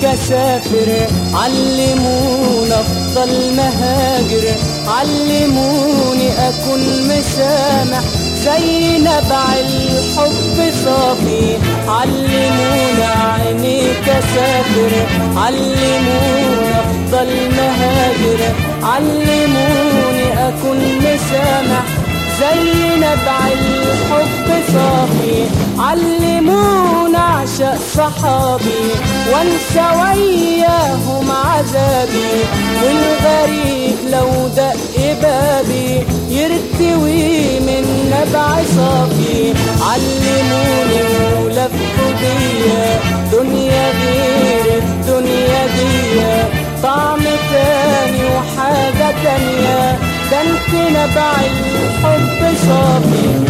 اسافر علمونا افضل مهاجر علموني اكون مسامح زي نبع الحب صافي علمونا عينيك اسافر علمونا افضل مهاجر علموني اكون مسامح زي نبع الحب صافي علمونا اعشق صحابي وانسى وياهم عذابي والغريب لو دق بابي يرتوي من نبع صافي علموني ولفوا بيا دنيا غير الدنيا دي طعم تاني وحاجة تانية ده انت نبع الحب صافي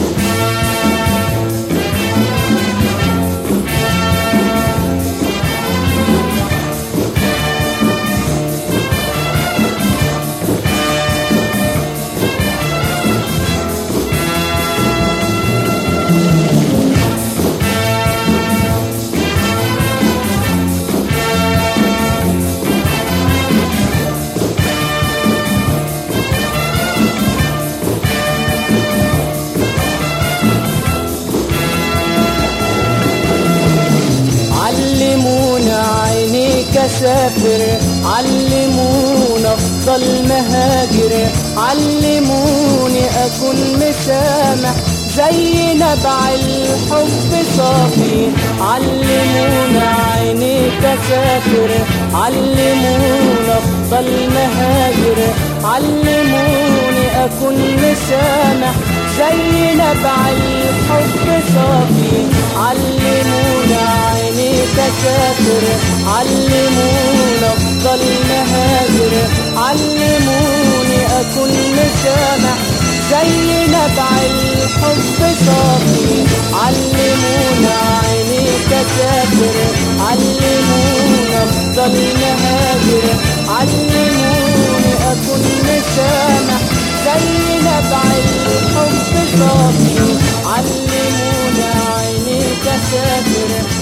علمونا عينيك اسافر علمونا افضل مهاجر علموني اكون مسامح زي نبع الحب صافي علمونا عينيك اسافر علمونا افضل مهاجر علموني اكون مسامح زي نبع الحب صافي علمونا عينيك اسافر علمونا افضل مهاجر علموني اكون مسامح زي نبع الحب صافي علمونا عينيك اسافر علمونا افضل مهاجر علموني اكون مسامح زي نبع الحب صافي علمونا عينيك اسافر